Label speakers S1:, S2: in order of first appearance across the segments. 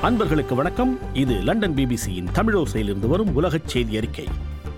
S1: அன்பர்களுக்கு வணக்கம் இது லண்டன் பிபிசியின் தமிழோசையிலிருந்து வரும் உலகச் செய்தி அறிக்கை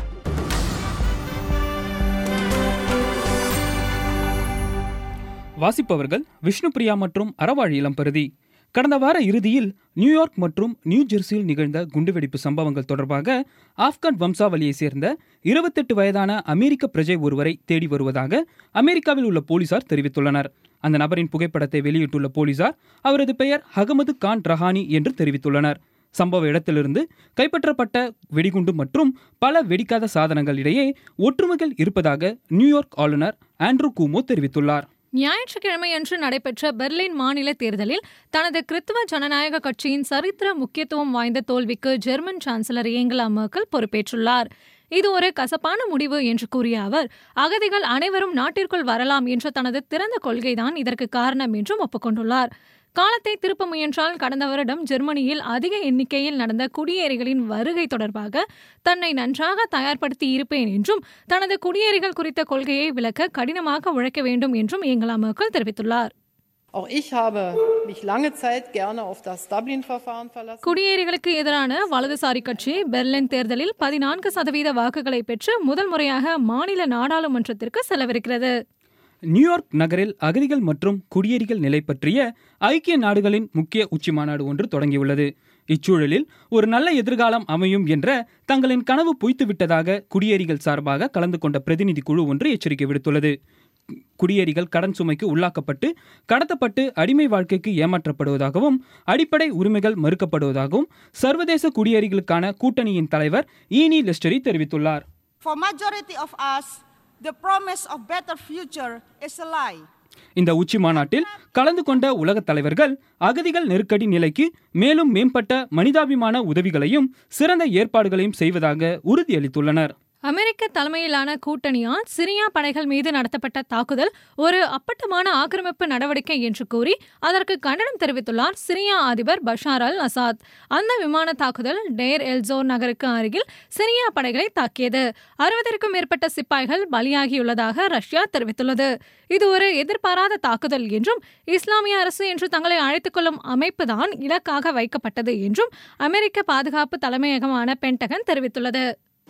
S2: வாசிப்பவர்கள் விஷ்ணுபிரியா மற்றும் அறவாழி இளம்பருதி கடந்த வார இறுதியில் நியூயார்க் மற்றும் நியூ ஜெர்சியில் நிகழ்ந்த குண்டுவெடிப்பு சம்பவங்கள் தொடர்பாக ஆப்கான் வம்சாவளியைச் சேர்ந்த இருபத்தெட்டு வயதான அமெரிக்க பிரஜை ஒருவரை தேடி வருவதாக அமெரிக்காவில் உள்ள போலீசார் தெரிவித்துள்ளனர் அந்த நபரின் புகைப்படத்தை வெளியிட்டுள்ள போலீசார் அவரது பெயர் அகமது கான் ரஹானி என்று தெரிவித்துள்ளனர் சம்பவ இடத்திலிருந்து கைப்பற்றப்பட்ட வெடிகுண்டு மற்றும் பல வெடிக்காத சாதனங்கள் இடையே ஒற்றுமைகள் இருப்பதாக நியூயார்க் ஆளுநர் ஆண்ட்ரூ கூமோ தெரிவித்துள்ளார்
S3: ஞாயிற்றுக்கிழமையன்று நடைபெற்ற பெர்லின் மாநில தேர்தலில் தனது கிறித்துவ ஜனநாயக கட்சியின் சரித்திர முக்கியத்துவம் வாய்ந்த தோல்விக்கு ஜெர்மன் சான்சலர் ஏங்கலா மெர்க்கல் பொறுப்பேற்றுள்ளார் இது ஒரு கசப்பான முடிவு என்று கூறிய அவர் அகதிகள் அனைவரும் நாட்டிற்குள் வரலாம் என்ற தனது திறந்த கொள்கைதான் இதற்கு காரணம் என்றும் ஒப்புக்கொண்டுள்ளார் காலத்தை திருப்ப முயன்றால் கடந்த வருடம் ஜெர்மனியில் அதிக எண்ணிக்கையில் நடந்த குடியேறிகளின் வருகை தொடர்பாக தன்னை நன்றாக தயார்படுத்தி இருப்பேன் என்றும் தனது குடியேறிகள் குறித்த கொள்கையை விளக்க கடினமாக உழைக்க வேண்டும் என்றும் ஏங்கலா மெர்க்கல் தெரிவித்துள்ளார்
S4: Auch ich habe mich lange Zeit gerne auf das Dublin-Verfahren verlassen.
S3: குடியேறிகளுக்கு எதிரான வலதுசாரி கட்சி பெர்லின் தேர்தலில் பதினான்கு சதவீத வாக்குகளை பெற்று முதல் முறையாக மாநில நாடாளுமன்றத்திற்கு செல்லவிருக்கிறது
S2: நியூயார்க் நகரில் அகதிகள் மற்றும் குடியேறிகள் நிலை பற்றிய ஐக்கிய நாடுகளின் முக்கிய உச்சி மாநாடு ஒன்று தொடங்கியுள்ளது இச்சூழலில் ஒரு நல்ல எதிர்காலம் அமையும் என்ற தங்களின் கனவு பொய்த்துவிட்டதாக குடியேறிகள் சார்பாக கலந்து கொண்ட பிரதிநிதி குழு ஒன்று எச்சரிக்கை விடுத்துள்ளது குடியேறிகள் கடன் சுமைக்கு உள்ளாக்கப்பட்டு கடத்தப்பட்டு அடிமை வாழ்க்கைக்கு ஏமாற்றப்படுவதாகவும் அடிப்படை உரிமைகள் மறுக்கப்படுவதாகவும் சர்வதேச குடியேறிகளுக்கான கூட்டணியின் தலைவர் ஈனி லெஸ்டரி தெரிவித்துள்ளார்
S5: For majority of us, the promise of better future is a lie.
S2: இந்த உச்சி மாநாட்டில் கலந்து கொண்ட உலகத் தலைவர்கள் அகதிகள் நெருக்கடி நிலைக்கு மேலும் மேம்பட்ட மனிதாபிமான உதவிகளையும் சிறந்த ஏற்பாடுகளையும் செய்வதாக உறுதியளித்துள்ளனர்
S3: அமெரிக்க தலைமையிலான கூட்டணியால் சிரியா படைகள் மீது நடத்தப்பட்ட தாக்குதல் ஒரு அப்பட்டமான ஆக்கிரமிப்பு நடவடிக்கை என்று கூறி அதற்கு கண்டனம் தெரிவித்துள்ளார் சிரியா அதிபர் பஷார் அல் அசாத் அந்த விமான தாக்குதல் டேர் எல்சோர் நகருக்கு அருகில் சிரியா படைகளை தாக்கியது அறுபதற்கும் மேற்பட்ட சிப்பாய்கள் பலியாகியுள்ளதாக ரஷ்யா தெரிவித்துள்ளது இது ஒரு எதிர்பாராத தாக்குதல் என்றும் இஸ்லாமிய அரசு என்று தங்களை அழைத்துக் கொள்ளும் அமைப்புதான் இலக்காக வைக்கப்பட்டது என்றும் அமெரிக்க பாதுகாப்பு தலைமையகமான பென்டகன் தெரிவித்துள்ளது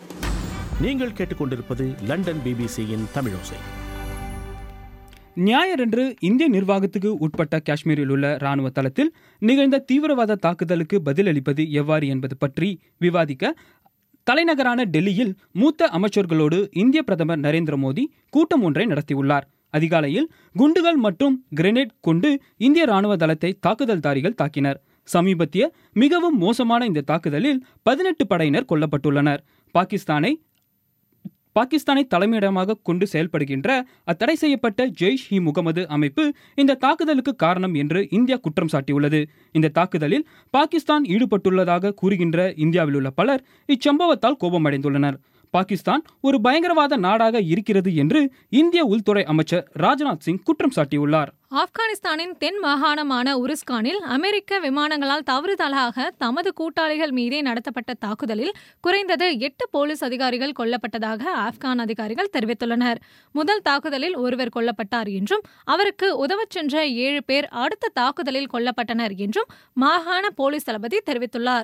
S1: நீங்கள் கேட்டுக்கொண்டிருப்பது லண்டன் பிபிசியின் தமிழோசை
S2: ஞாயிறன்று இந்திய நிர்வாகத்துக்கு உட்பட்ட காஷ்மீரில் உள்ள ராணுவ தளத்தில் நிகழ்ந்த தீவிரவாத தாக்குதலுக்கு பதிலளிப்பது எவ்வாறு என்பது பற்றி விவாதிக்க தலைநகரான டெல்லியில் மூத்த அமைச்சர்களோடு இந்திய பிரதமர் நரேந்திர மோடி கூட்டம் ஒன்றை நடத்தியுள்ளார் அதிகாலையில் குண்டுகள் மற்றும் கிரெனேட் கொண்டு இந்திய ராணுவ தளத்தை தாக்குதல்தாரிகள் தாக்கினர் சமீபத்திய மிகவும் மோசமான இந்த தாக்குதலில் பதினெட்டு படையினர் கொல்லப்பட்டுள்ளனர் பாகிஸ்தானை பாகிஸ்தானை தலைமையிடமாக கொண்டு செயல்படுகின்ற அத்தடை செய்யப்பட்ட ஜெய்ஷ் இ முகமது அமைப்பு இந்த தாக்குதலுக்கு காரணம் என்று இந்தியா குற்றம் சாட்டியுள்ளது இந்த தாக்குதலில் பாகிஸ்தான் ஈடுபட்டுள்ளதாக கூறுகின்ற இந்தியாவில் உள்ள பலர் இச்சம்பவத்தால் கோபமடைந்துள்ளனர் பாகிஸ்தான் ஒரு பயங்கரவாத நாடாக இருக்கிறது என்று இந்திய உள்துறை அமைச்சர் ராஜ்நாத் சிங் குற்றம் சாட்டியுள்ளார்
S3: ஆப்கானிஸ்தானின் தென் மாகாணமான உருஸ்கானில் அமெரிக்க விமானங்களால் தவறுதலாக தமது கூட்டாளிகள் மீதே நடத்தப்பட்ட தாக்குதலில் குறைந்தது எட்டு போலீஸ் அதிகாரிகள் கொல்லப்பட்டதாக ஆப்கான் அதிகாரிகள் தெரிவித்துள்ளனர் முதல் தாக்குதலில் ஒருவர் கொல்லப்பட்டார் என்றும் அவருக்கு உதவச் சென்ற ஏழு பேர் அடுத்த தாக்குதலில் கொல்லப்பட்டனர் என்றும் மாகாண போலீஸ் தளபதி தெரிவித்துள்ளார்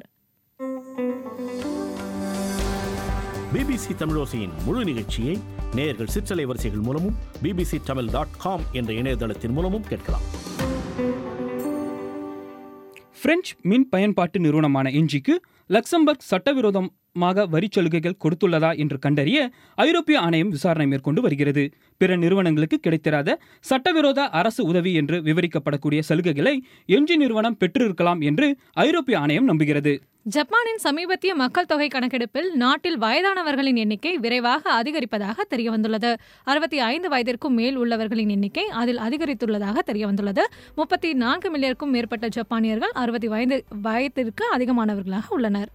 S1: பிபிசி தமிழோசையின் முழு நிகழ்ச்சியை நேயர்கள் சிற்றலை வரிசைகள் மூலமும் பிபிசி தமிழ் டாட் காம் என்ற இணையதளத்தின் மூலமும் கேட்கலாம்
S2: பிரெஞ்சு மின் பயன்பாட்டு நிறுவனமான என்ஜிக்கு லக்சம்பர்க் சட்டவிரோதமாக வரி சலுகைகள் கொடுத்துள்ளதா என்று கண்டறிய ஐரோப்பிய ஆணையம் விசாரணை மேற்கொண்டு வருகிறது பிற நிறுவனங்களுக்கு கிடைத்திராத சட்டவிரோத அரசு உதவி என்று விவரிக்கப்படக்கூடிய சலுகைகளை என்ஜி நிறுவனம் பெற்றிருக்கலாம் என்று ஐரோப்பிய ஆணையம் நம்புகிறது
S3: ஜப்பானின் சமீபத்திய மக்கள் தொகை கணக்கெடுப்பில் நாட்டில் வயதானவர்களின் எண்ணிக்கை விரைவாக அதிகரிப்பதாக தெரியவந்துள்ளது அறுபத்தி ஐந்து வயதிற்கும் மேல் உள்ளவர்களின் எண்ணிக்கை அதில் அதிகரித்துள்ளதாக தெரியவந்துள்ளது முப்பத்தி நான்கு மில்லியருக்கும் மேற்பட்ட ஜப்பானியர்கள் அறுபத்தி வயது வயதிற்கு அதிகமானவர்களாக உள்ளனர்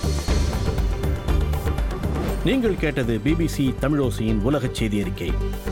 S1: நீங்கள் கேட்டது பிபிசி தமிழோசையின் உலகச் செய்தி அறிக்கை